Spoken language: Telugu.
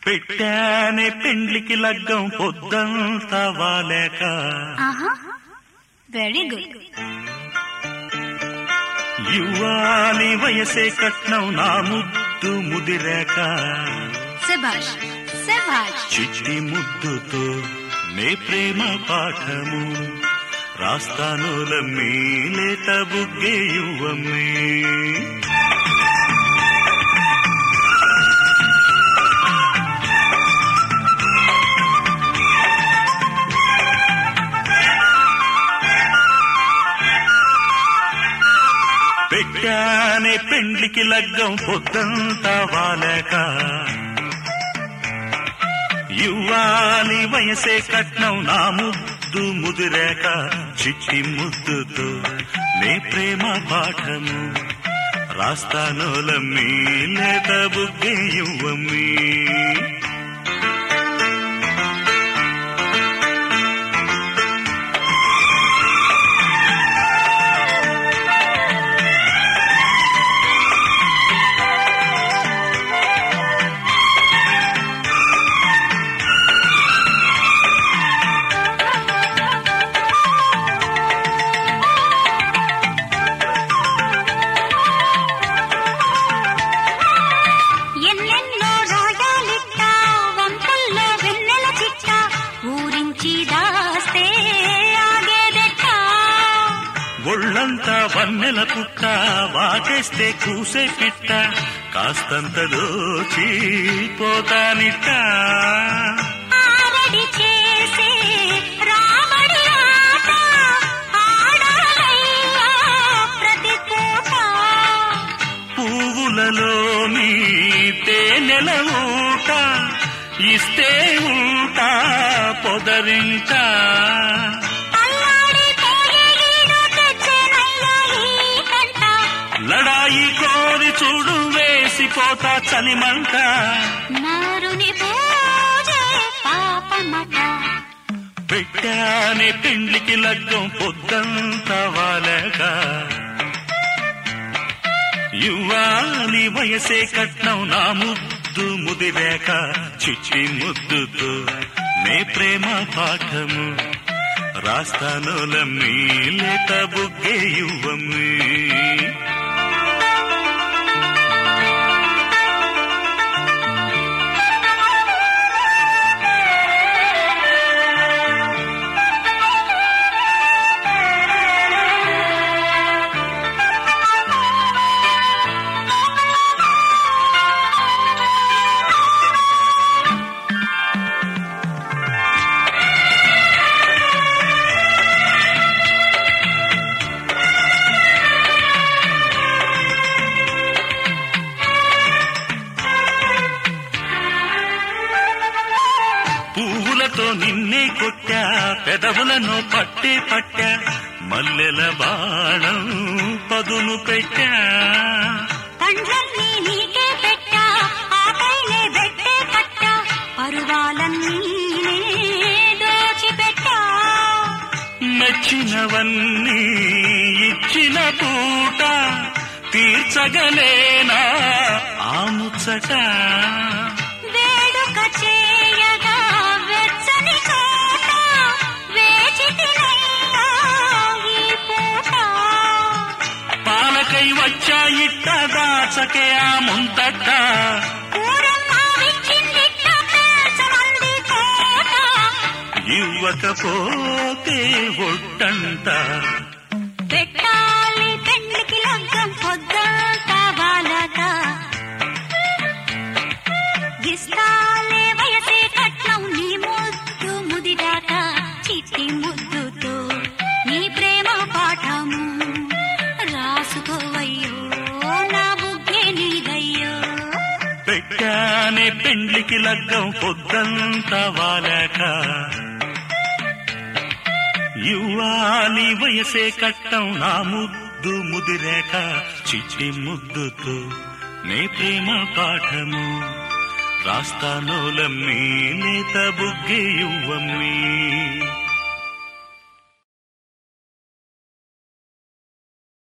పెట్టానే పెండ్లికి లగ్గం పొద్దంతా వాలేక ఆహా వెరీ గుడ్ యువాలి వయసే కట్నం నా ముద్దు ముదిరాక శభాష్ శభాష్ చిట్టి ముద్దుతో నే ప్రేమ పాఠము రాస్తానులమ్మి లేత బుగ్గే యువమ్మే పెట్టానే పెండ్లికి లగ్గం పొద్దంతా వాలేక యువాలి వయసే కట్నం నా ముద్దు ముదిరాక చిట్టి ముద్దుతో నే ప్రేమ పాఠము రాస్తానోలమ్మి లేత బుగ్గే యువమ్మి ఎన్నెన్నో రాగాలిట్ట వంపుల్లో వెన్నెల చిట్ట ఊరించి దాస్తే ఆగేదెట్ట ఒళ్ళంతా వన్నెల పుట్ట వాకేస్తే కూసే పిట్ట కాస్తంత దోచి పోతానిట్ట ఆరడి చేసే రామడి ఆట ఆడాలయ్యా ప్రతి పూట పువ్వులలోని తేనెల ఊట ఇస్తే ఉంటా పొదరింట అల్లాడిపోయే ఈడు తెచ్చెనయ్యా ఈ కంట లడాయి కోరి చూడు వేసిపోతా చలిమంట నారుని పూజే పాపమట పెట్టానే పెండ్లికి లగ్గం పొద్దంతా వాలగా యువాలి వయసే కట్నం నా ముద్దు ముదిరాక చిచ్చి ముద్దుతో నే ప్రేమ పాఠము రాస్తానులమ్మి లేత బుగ్గే యువమ్మి పువ్వులతో నిన్నే కొట్టా పెదవులను పట్టే పట్టా మల్లెల బాణం పదును పెట్టా పండ్లన్నీ నీకే పెట్టా ఆకైనే పెట్టే కట్ట పరువాలన్నీ దోచిపెట్టా మెచ్చినవన్నీ ఇచ్చిన పూట తీర్చగలేనా ఆ ముచ్చట వేడుక చేయగా వెచ్చని చోట వేచి తినయ్యా ఈ పూట పాలకై వచ్చా ఇట్ట దాచకే ఆ ముంతట ఊరమ్మ విచ్చిందిట్ట పేర్చమంది కోట ఇవ్వకపోతే ఒట్టంట పెట్టాలి పెండ్లికి లగ్గం పొద్దంతా బాలక ఇస్తాలే వయసే కట్నం నీ ముద్దు ముదిరాక చిట్టి ముద్దుతో నీ ప్రేమ పాఠము రాసుకోవయ్యో నా బుగ్గే నీదయ్యో పెట్టానే పెండ్లికి లగ్గం పొద్దంతా వాలాక యువాలి వయసే కట్టం నా ముద్దు ముదిరాక చిట్టి ముద్దుతో నే ప్రేమ పాఠము రాస్తానోలమ్మి లేత బుగ్గే యువమ్మి